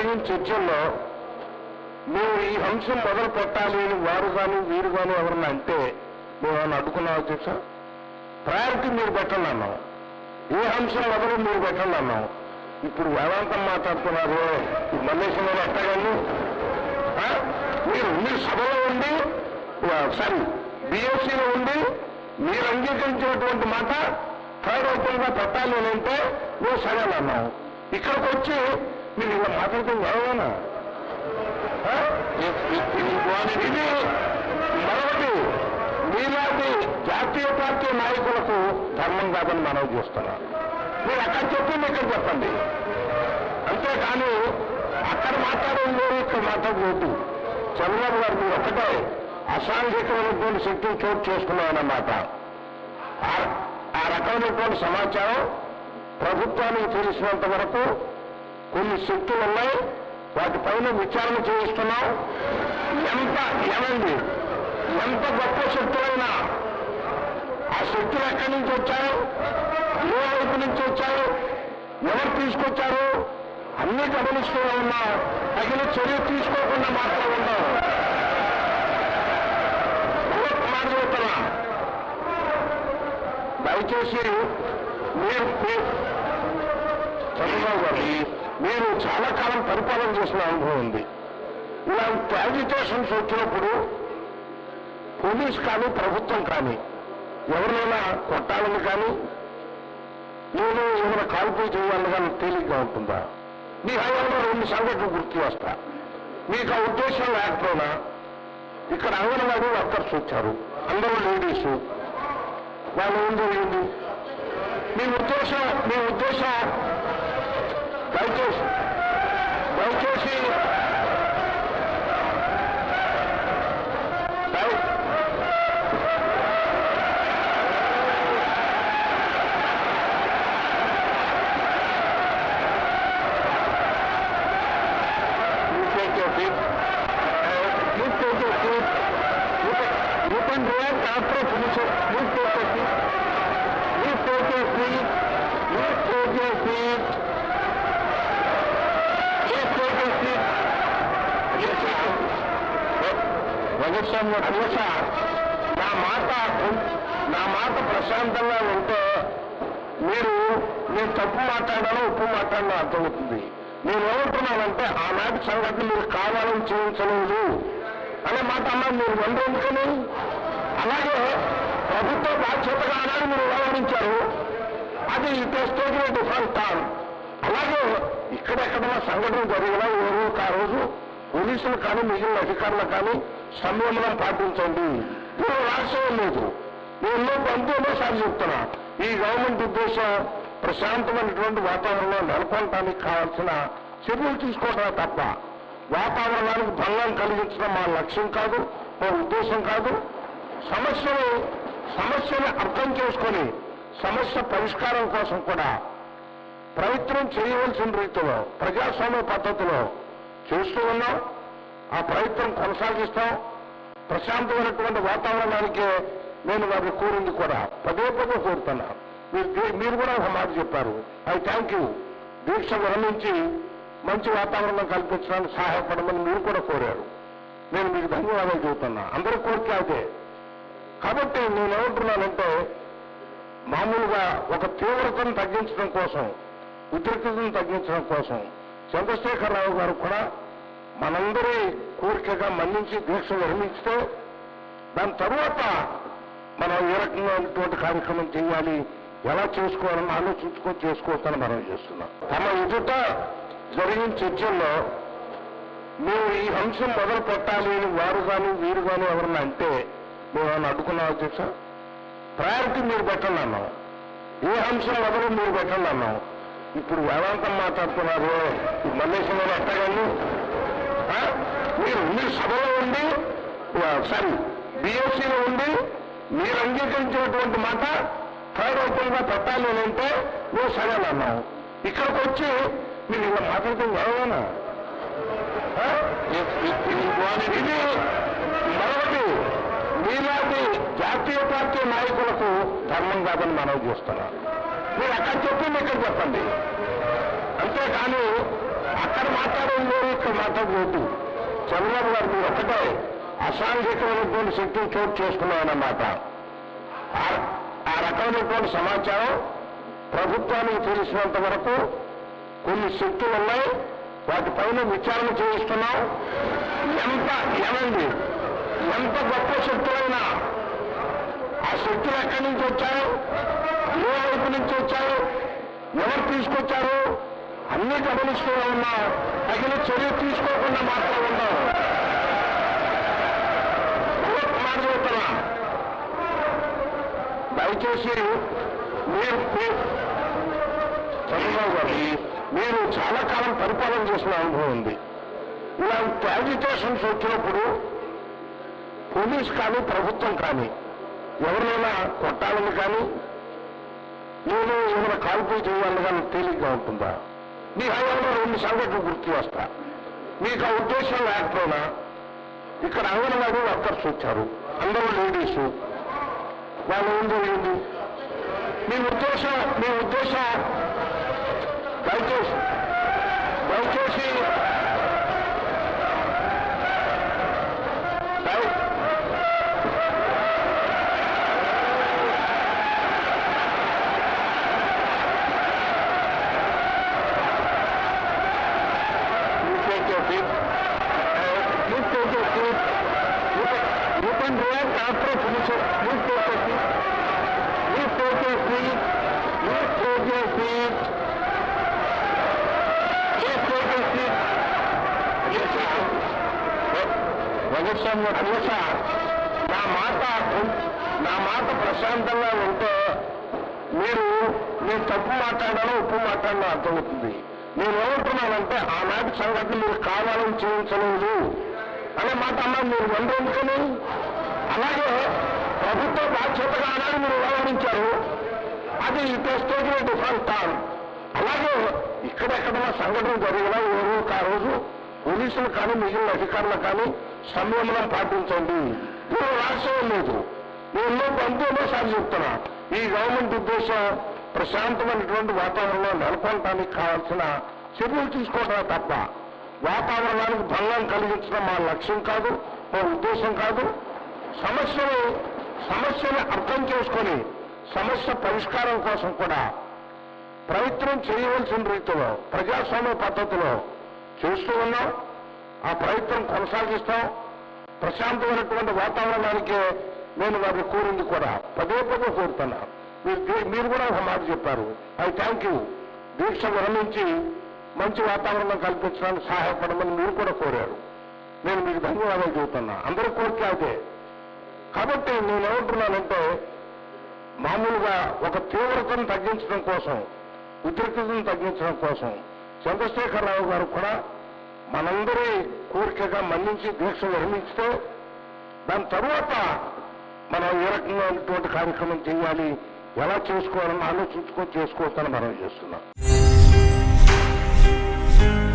జరిగిన చర్చల్లో మేము ఈ అంశం మొదలు పెట్టాలి అని వారు కానీ వీరు కానీ ఎవరన్నా అంటే మేము ఏమైనా అడ్డుకున్నాం అధ్యక్ష ప్రయారిటీ మీరు పెట్టండి అన్నాం ఏ అంశం మొదలు మీరు పెట్టండి అన్నాం ఇప్పుడు వేదాంతం మాట్లాడుతున్నారు మల్లేశ్వర గారు ఎట్టగాను ఆ? మీరు మీరు సభలో ఉండి సారీ బిఎస్సీలో ఉండి మీరు అంగీకరించినటువంటి మాట థర్డ్ ఓపెన్గా పెట్టాలి అని అంటే మేము సరే అన్నాం ఇక్కడికి వచ్చి మీరు ఇలా మాట్లాడటం ఎవరైనా ఇది మరొకటి మీలాంటి జాతీయ పార్టీ నాయకులకు ధర్మం కాదని మనవి చేస్తున్నా మీరు అక్కడ చెప్పింది ఇక్కడ చెప్పండి అంతేకాని అక్కడ మాట్లాడేది లేదు ఇక్కడ మాట్లాడలేదు చంద్రబాబు గారు మీరు ఒకటే అసాంఘికమైనటువంటి శక్తిని చోటు చేసుకున్నామన్నమాట ఆ- ఆ రకమైనటువంటి సమాచారం ప్రభుత్వానికి తెలిసినంత వరకు కొన్ని శక్తులు ఉన్నాయి వాటిపైన విచారణ చేయిస్తున్నాం ఎంత ఏమండి ఎంత గొప్ప శక్తులైనా ఆ శక్తులు ఎక్కడి నుంచి వచ్చారు ఏ వైపు నుంచి వచ్చారు ఎవరు తీసుకొచ్చారు అన్ని గమనిస్తూ ఉన్నాం తగిన చర్య తీసుకోకుండా మాత్రం ఉన్నాం ఇంకొక మాట చెప్తున్నా దయచేసి మీరు మీ- చంద్రబాబు గారు మీరు చాలా కాలం పరిపాలన చేసిన అనుభవం ఉంది ఇలాంటి యాజిటేషన్స్ వచ్చినప్పుడు పోలీస్ కానీ ప్రభుత్వం కానీ ఎవరినైనా కొట్టాలని కానీ నేను ఏమైనా కాల్పులు చేయాలని కానీ తేలిగ్గా ఉంటుందా మీ హయాంలో రెండు సంఘటనలు గుర్తు చేస్తా మీకు ఆ ఉద్దేశం లేకపోయినా ఇక్కడ అంగన్వాడీ వర్కర్స్ వచ్చారు అందరూ లేడీసు వాళ్ళు ఏం జరిగింది మీ ఉద్దేశం మీ ఉద్దేశం దయచేసి దయచేసి దయ- You take your seat. Uh, Please take your seat. You can, you can react after finish it. Please take your seat. Please take your seat. Please take your seat. Please take your seat. Please take your seat. రఘుస్వామి అధ్యక్ష నా మాట నా మాట ప్రశాంతంగా ఉంటే మీరు నేను తప్పు మాట్లాడాలో ఉప్పు మాట్లాడాలో అర్థమవుతుంది నేను ఏమంటున్నానంటే ఆనాటి సంఘటన మీరు కావాలని చేయించలేదు అనే మాట అన్నా మీరు వంద ఎందుకని అలాగే ప్రభుత్వ బాధ్యతగా ఆనాడు మీరు వ్యవహరించారు అది ఇట్ టేకింగ్ డిఫరెంట్ టర్న్ అలాగే ఇక్కడెక్కడైనా సంఘటన జరిగినా ఏ రోజు ఆ రోజు పోలీసులు కానీ మిగిలిన అధికారులు కానీ సంయమనం పాటించండి నేను రాసేయం లేదు నేను పంతొమ్మిదోసారి చెప్తున్నా ఈ గవర్నమెంట్ ఉద్దేశం ప్రశాంతమైనటువంటి వాతావరణం నెలకొల్పడానికి కావాల్సిన చర్యలు తీసుకోవడమే తప్ప వాతావరణానికి భంగం కలిగించడం మా లక్ష్యం కాదు మా ఉద్దేశం కాదు సమస్యను సమస్యను అర్థం చేసుకొని సమస్య పరిష్కారం కోసం కూడా ప్రయత్నం చేయవలసిన రీతిలో ప్రజాస్వామ్య పద్ధతిలో చేస్తూ ఉన్నాం ఆ ప్రయత్నం కొనసాగిస్తాం ప్రశాంతమైనటువంటి వాతావరణానికే నేను వారిని కోరింది కూడా పదే పదే కోరుతున్నా మీరు దీ- మీరు కూడా ఒక మాట చెప్పారు ఐ థ్యాంక్ యూ దీక్ష విరమించి మంచి వాతావరణం కల్పించడానికి సహాయపడమని మీరు కూడా కోరారు నేను మీకు ధన్యవాదాలు చెబుతున్నా అందరి కోరిక అదే కాబట్టి నేను ఏమంటున్నానంటే మామూలుగా ఒక తీవ్రతను తగ్గించడం కోసం ఉద్రిక్తతను తగ్గించడం కోసం చంద్రశేఖరరావు గారు కూడా మనందరి కోరికగా మన్నించి దీక్ష విరమించితే దాని తరువాత మనం ఏ రకమైనటువంటి కార్యక్రమం చేయాలి ఎలా చేసుకోవాలని ఆలోచించుకొని చేసుకోవచ్చని మనం చేస్తున్నాం తమ ఎదుట జరిగిన చర్చల్లో మేము ఈ అంశం మొదలు పెట్టాలి అని వారు కానీ వీరు కానీ ఎవరన్నా అంటే మేము ఏమైనా అడ్డుకున్నాం అధ్యక్ష ప్రయారిటీ మీరు పెట్టండి అన్నాం ఏ అంశం మొదలు మీరు పెట్టండి అన్నాం ఇప్పుడు వేదాంతం మాట్లాడుతున్నారు మల్లేశ్వర గారు ఎట్టగాను ఆ? మీరు మీరు సభలో ఉండి సారీ బిఎస్సీలో ఉండి మీరు అంగీకరించినటువంటి మాట థర్డ్ ఓపెన్గా పెట్టాలి అని అంటే మేము సరే అన్నాం ఇక్కడికి వచ్చి మీరు ఇలా మాట్లాడటం ఎవరైనా ఆ? ఇది మరొకటి మీలాంటి జాతీయ పార్టీ నాయకులకు ధర్మం కాదని మనవి చేస్తున్నా మీరు అక్కడ చెప్పింది ఇక్కడ చెప్పండి అంతేకాని అక్కడ మాట్లాడేది వేరు ఇక్కడ మాట్లాడలేదు చంద్రబాబు గారు మీరు ఒకటే అసాంఘికమైనటువంటి శక్తులు చోటు చేసుకున్నామన్నమాట ఆ- ఆ రకమైనటువంటి సమాచారం ప్రభుత్వానికి తెలిసినంత వరకు కొన్ని శక్తులు ఉన్నాయి వాటిపైన విచారణ చేయిస్తున్నాం ఎంత ఏమండి ఎంత గొప్ప శక్తులైనా ఆ శక్తులు ఎక్కడి నుంచి వచ్చారు ఏ వైపు నుంచి వచ్చారు ఎవరు తీసుకొచ్చారు అన్ని గమనిస్తూ ఉన్నాం తగిన చర్య తీసుకోకుండా మాత్రం ఉన్నాం ఇంకొక మాట చెప్తున్నా దయచేసి మీరు మీ- చంద్రబాబు గారు మీరు చాలా కాలం పరిపాలన చేసిన అనుభవం ఉంది ఇలాంటి యాజిటేషన్స్ వచ్చినప్పుడు పోలీస్ కానీ ప్రభుత్వం కానీ ఎవరినైనా కొట్టాలని కానీ నేను ఏమైనా కాల్పులు చేయాలని కానీ తేలిగ్గా ఉంటుందా మీ హయాంలో రెండు సంఘటనలు గుర్తు చేస్తా మీకు ఆ ఉద్దేశం లేకపోయినా ఇక్కడ అంగన్వాడీ వర్కర్స్ వచ్చారు అందరూ లేడీసు వాళ్ళు ఏం జరిగింది మీ ఉద్దేశం మీ ఉద్దేశం దయచేసి దయచేసి దయ- You take your seat. Uh, You take your seat. You can, you can react after finish it. You take your seat. You take your seat. You take your seat. You take your seat. Yes, sir. రఘుస్వామి అన్వస నా మాట నా మాట ప్రశాంతంగా ఉంటే మీరు నేను తప్పు మాట్లాడాలో ఉప్పు మాట్లాడాలో అర్థమవుతుంది నేను ఏమంటున్నానంటే ఆనాటి సంగతి మీరు కావాలని చేయించలేదు అనే మాట అన్నా మీరు వంద ఎందుకని అలాగే ప్రభుత్వ బాధ్యతగా ఆనాడు మీరు వ్యవహరించారు అది స్టేజ్ డిఫరెంట్ కాదు అలాగే ఇక్కడెక్కడైనా సంఘటన జరిగినా ఏ రోజు ఆ రోజు పోలీసులు కానీ మిగిలిన అధికారులు కానీ సంయమనం పాటించండి మీరు రాష్ట్రం లేదు నేను పంతొమ్మిదోసారి చెప్తున్నా ఈ గవర్నమెంట్ ఉద్దేశం ప్రశాంతమైనటువంటి వాతావరణం నెలకొనడానికి కావాల్సిన చర్యలు తీసుకోవడమే తప్ప వాతావరణానికి భంగం కలిగించడం మా లక్ష్యం కాదు మా ఉద్దేశం కాదు సమస్యను సమస్యను అర్థం చేసుకొని సమస్య పరిష్కారం కోసం కూడా ప్రయత్నం చేయవలసిన రీతిలో ప్రజాస్వామ్య పద్ధతిలో చేస్తూ ఉన్నాం ఆ ప్రయత్నం కొనసాగిస్తాం ప్రశాంతమైనటువంటి వాతావరణానికే నేను వారిని కోరింది కూడా పదే పదే కోరుతున్నా మీరు దీ- మీరు కూడా ఒక మాట చెప్పారు ఐ థ్యాంక్ యూ దీక్ష విరమించి మంచి వాతావరణం కల్పించడానికి సహాయపడమని మీరు కూడా కోరారు నేను మీకు ధన్యవాదాలు చెబుతున్నా అందరూ కోరిక అదే కాబట్టి నేను ఏమంటున్నానంటే మామూలుగా ఒక తీవ్రతను తగ్గించడం కోసం ఉద్రిక్తతను తగ్గించడం కోసం చంద్రశేఖరరావు గారు కూడా మనందరి కోరికగా మన్నించి దీక్ష విరమించితే దాని తరువాత మనం ఏ రకమైనటువంటి కార్యక్రమం చేయాలి ఎలా చేసుకోవాలని ఆలోచించుకొని చేసుకోవచ్చని మనం చేస్తున్నాం